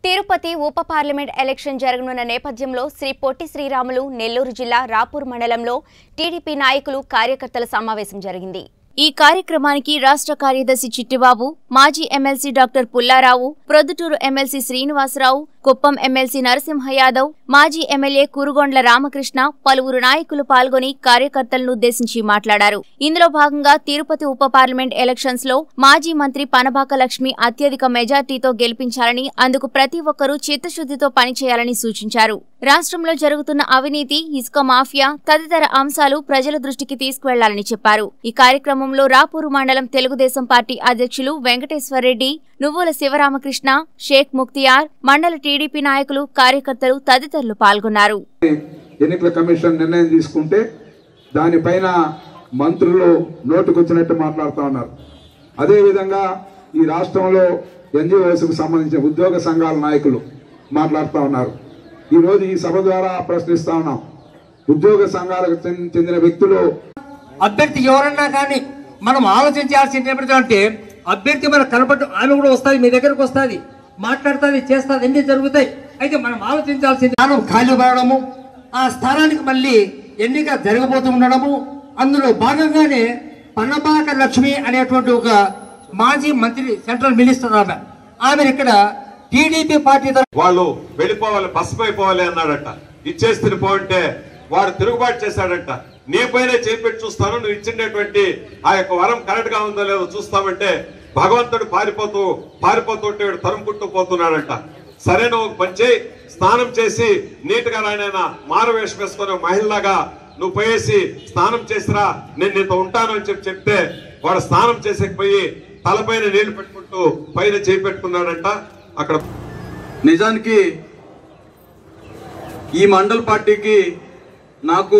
తిరుపతి ఉప parliament election జరగనున్న నేపథ్యంలో శ్రీ పొట్టి శ్రీరాములు నెల్లూరు జిల్లా రాపూర్ మండలంలో టీడీపీ నాయకులు కార్యకర్తల సమావేశం జరిగింది ఈ కార్యక్రమానికి రాష్ట్ర కార్యదర్శి చిట్టిబాబు మాజీ MLC doctor Pullarao Proddatur MLC Srinivasarao Kuppam MLC Narasimha Yadav మాజీ ఎమ్మెల్యే కురుగొండ్ల రామకృష్ణ పలువురు నాయకులు పాల్గొని కార్యకర్తలను ఉద్దేశించి మాట్లాడారు ఇందులో భాగంగా తిరుపతి ఉప పార్లమెంట్ ఎలక్షన్స్ లో మాజీ మంత్రి పనబాక లక్ష్మి అత్యధిక మెజార్టీతో గెలిపించాలని అందుకు ప్రతి ఒక్కరూ చిత్తశుద్ధితో పనిచేయాలని సూచించారు రాష్ట్రంలో జరుగుతున్న అవినీతి ఇసుక మాఫియా తదితర అంశాలు ప్రజల దృష్టికి తీసుకువెళ్లాలని చెప్పారు ఈ కార్యక్రమంలో రాపూరు మండలం తెలుగుదేశం పార్టీ అధ్యక్షులు వెంకటేశ్వర్రెడ్డి నువ్వుల శివరామకృష్ణ షేక్ ముక్తియార్ మండల టీడీపీ నాయకులు కార్యకర్తలు తదితరులు పాల్గొన్నారు ఎన్నికల కమిషన్ నిర్ణయం తీసుకుంటే దానిపైన మంత్రులు నోటుకొచ్చినట్టు మాట్లాడుతూ ఉన్నారు అదేవిధంగా ఈ రాష్ట్రంలో ఎన్జిఓస్కు సంబంధించిన ఉద్యోగ సంఘాల నాయకులు మాట్లాడుతూ ఉన్నారు ఈరోజు ఈ సభ ద్వారా ప్రశ్నిస్తా ఉన్నాం ఉద్యోగ సంఘాలకు చెందిన- చెందిన వ్యక్తులు అభ్యర్థి ఎవరన్నా కానీ మనం ఆలోచించాల్సింది ఏమిటంటే అభ్యర్థి మనకు కనపడ్డ ఆమె కూడా వస్తుంది మీ దగ్గరకు వస్తుంది మాట్లాడుతుంది చేస్తుంది అన్ని జరుగుతాయి అయితే మనం ఆలోచించాల్సింది స్థానం ఖాళీ పడడము ఆ స్థానానికి మళ్ళీ ఎన్నిక జరగబోతూ ఉండడము అందులో భాగంగానే పన్నబాక లక్ష్మి అనేటువంటి ఒక మాజీ మంత్రి సెంట్రల్ మినిస్టర్ ఆమె ఆమె ఇక్కడ టీడీపీ పార్టీ తరఫున వాళ్ళు వెళ్ళిపోవాలి భస్మైపోవాలి అన్నాడట ఇచ్చేసి తినిపోంటే వాడు తిరుగుబాటు చేశాడట నీ పైన చేపెట్టి చూస్తాను నువ్వు ఇచ్చినటువంటి ఆ యొక్క వరం కరెక్ట్ గా ఉందో లేదో చూస్తామంటే భగవంతుడు పారిపోతూ పారిపోతుంటే వీడు తరుముకుంటూ పోతున్నాడట సరే నువ్వు ఒక పని చేయి స్నానం చేసి నీట్ గా రాయనైనా మారవేషం వేసుకొని ఒక మహిళలాగా నువ్వు పోయేసి స్నానం చేసిరా నేను నీతో ఉంటాను అని చెప్పి చెప్తే వాడు స్నానం చేసేకపోయి తలపైన నీళ్లు పెట్టుకుంటూ పైన చేయి పెట్టుకున్నాడంట అక్కడ నిజానికి ఈ మండల్ పార్టీకి నాకు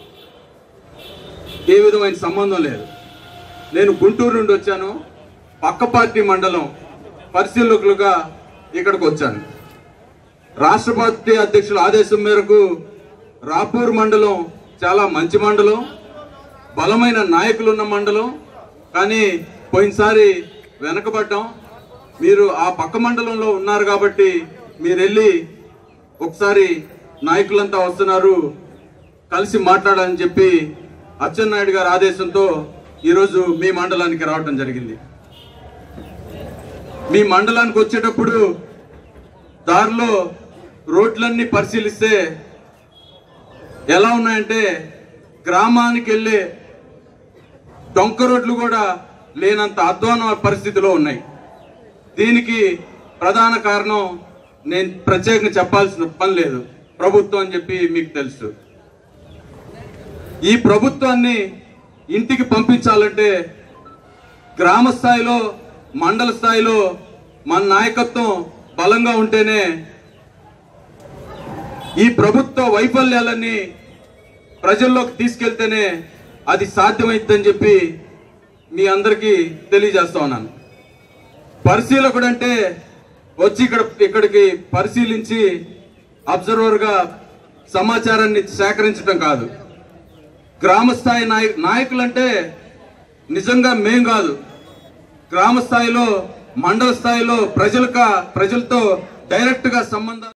ఏ విధమైన సంబంధం లేదు నేను గుంటూరు నుండి వచ్చాను పక్క పార్టీ మండలం పరిశీలకులుగా ఇక్కడికి వచ్చాను రాష్ట్ర పార్టీ అధ్యక్షుల ఆదేశం మేరకు రాపూర్ మండలం చాలా మంచి మండలం బలమైన నాయకులు ఉన్న మండలం కానీ పోయినసారి వెనకబడ్డాం మీరు ఆ పక్క మండలంలో ఉన్నారు కాబట్టి మీరు వెళ్ళి ఒకసారి నాయకులంతా వస్తున్నారు కలిసి మాట్లాడాలని చెప్పి అచ్చెన్నాయుడు గారి ఆదేశంతో ఈరోజు మీ మండలానికి రావటం జరిగింది మీ మండలానికి వచ్చేటప్పుడు దారిలో రోడ్లన్నీ పరిశీలిస్తే ఎలా ఉన్నాయంటే గ్రామానికి వెళ్ళే డొంక రోడ్లు కూడా లేనంత అధ్వాన పరిస్థితిలో ఉన్నాయి దీనికి ప్రధాన కారణం నేను ప్రత్యేకంగా చెప్పాల్సిన పని లేదు ప్రభుత్వం అని చెప్పి మీకు తెలుసు ఈ ప్రభుత్వాన్ని ఇంటికి పంపించాలంటే గ్రామ స్థాయిలో మండల స్థాయిలో మన నాయకత్వం బలంగా ఉంటేనే ఈ ప్రభుత్వ వైఫల్యాలన్నీ ప్రజల్లోకి తీసుకెళ్తేనే అది సాధ్యమైద్దని చెప్పి మీ అందరికీ తెలియజేస్తా ఉన్నాను పరిశీలకుడు అంటే వచ్చి ఇక్కడ ఇక్కడికి పరిశీలించి అబ్జర్వర్గా సమాచారాన్ని సేకరించడం కాదు గ్రామ స్థాయి నాయ నాయకులంటే నిజంగా మేం కాదు గ్రామ స్థాయిలో మండల స్థాయిలో ప్రజలక ప్రజలతో డైరెక్ట్ గా సంబంధం